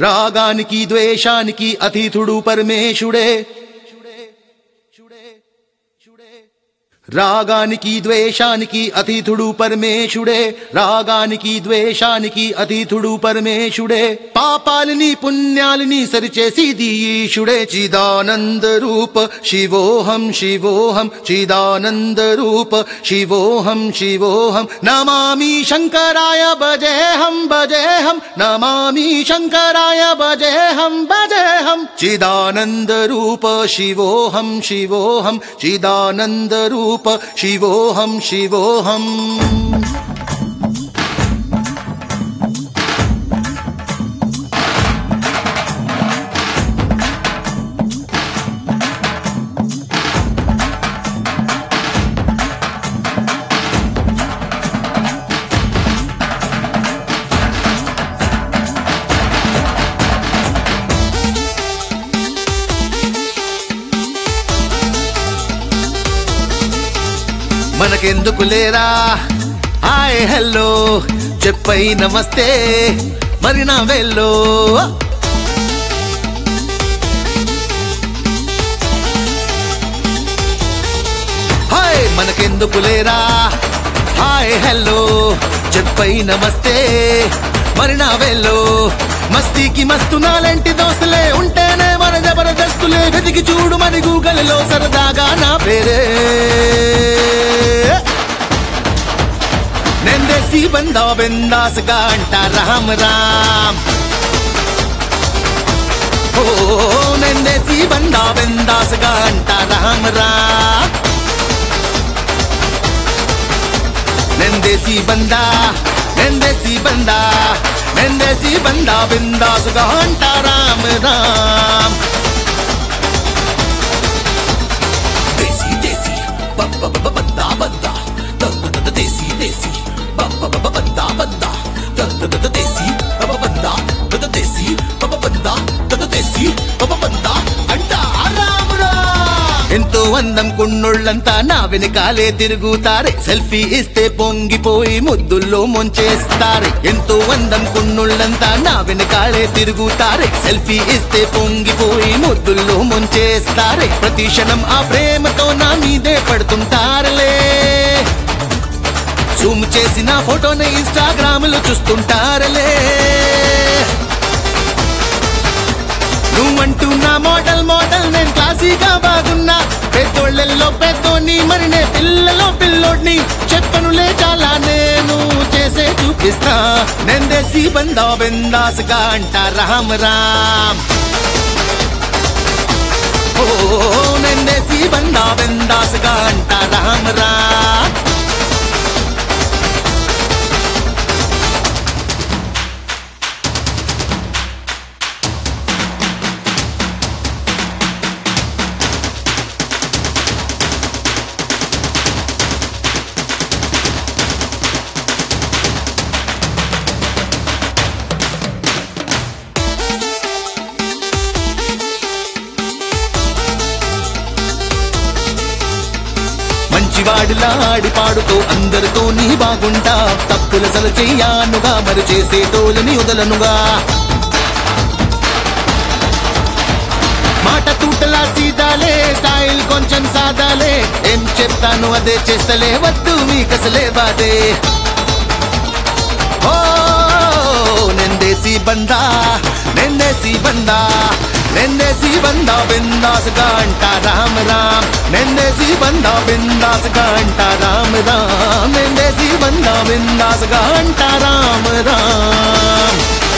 రాగానికి ద్వేషానికి అతీతుడు పరమేశుడే రాగానికి ద్వేషానికి అతీతుడు పరమేశుడే రాగానికి ద్వేషానికి అతీతుడు పరమేశుడే పాపాలిని పుణ్యాలిని సరిచేసి దీయుడే చిదానంద రూప శివోహం శివోహం చిదానంద రూప శివోహం శివోహం నమామి శంకరాయ భజేహం భజేహం నమామి శంకరాయ భజేహం భజేహం చిదానంద రూప శివోహం శివోహం చిదానంద రూప శివోహం శివోహం మనకెందుకు లేరా హాయ్ హలో చెప్పై నమస్తే మరి నా వెల్లో హాయ్ మనకెందుకు లేరా హాయ్ హలో చెప్పై నమస్తే మరి నా వెల్లో మస్తీకి మస్తు నాలంటి దోస్తులే ఉంటేనే మన జబరదస్తులే వెతికి చూడు మరి గూగల్లో సరదాగా నా పేరే నెందేసి బందా బిందాస్గా అంట రామ్ రామ్ ఓ నెందేసి బందా బిందాస్గా అంట రామ్ రామ్ నెందేసి బందా నెందేసి బందా నెందేసి బందా బిందాస్గా అంట రామ్ రామ్ దేశీ దేశీ బ- బ- బ- బందా బందా ద- ద- ద- దేశీ దేశీ బ- బ- బ- బందా బందా ద- ద- ద- దేశీ బ- బందా ద- ద- దేశీ బ- బందా ద- ద- దేశీ బ- బందా అంటా రామ్ రామ్. ఎంతో అందం కున్నోళ్ళంతా నా వెనకాలే తిరుగుతారే సెల్ఫీ ఇస్తే పొంగిపోయి ముద్దుల్లో ముంచేస్తారే ఎంతో అందం కున్నోళ్ళంతా నా వెనకాలే తిరుగుతారే సెల్ఫీ ఇస్తే పొంగిపోయి ముద్దుల్లో ముంచేస్తారే ప్రతి క్షణం ఆ ప్రేమతో నా మీదే పడుతుంటారులే జూమ్ చేసిన ఫోటోని ఇన్స్టాగ్రామ్ లో చూస్తుంటారులే నువ్వంటూ నా మోడల్ మోడల్ నేను క్లాసీగా బాగున్నా పెద్దోళ్ళల్లో పెద్దోని మరి నే పిల్లలో పిల్లోడిని చెప్పనులే చాలా నేను చేసే చూపిస్తా నెందేసి బందా బిందాస్గా అంట రామ్ రామ్ ఓ నెందేసి బందా బిందాస్గా అంట రామ్ రామ్ మంచివాడిలా ఆడి పాడుతూ అందరితో నీ బాగుంటా తప్పుల సల చెయ్యానుగా మరి చేసేటోళ్ళని వదలనుగా మాట తూటలా సీదాలే స్టైల్ కొంచెం సాదాలే ఏం చెప్తాను అదే చేస్తలే వద్దు మీకసలే బాదే ఓ నెందేసి బందా నెందేసి బందా నెందేసి బందా బిందాస్గా అంట రామ్ రామ్ నెందేసి బందా బిందాస్గా అంట రామ్ రామ్ నెందేసి బందా బిందాస్గా అంట రామ్ రామ్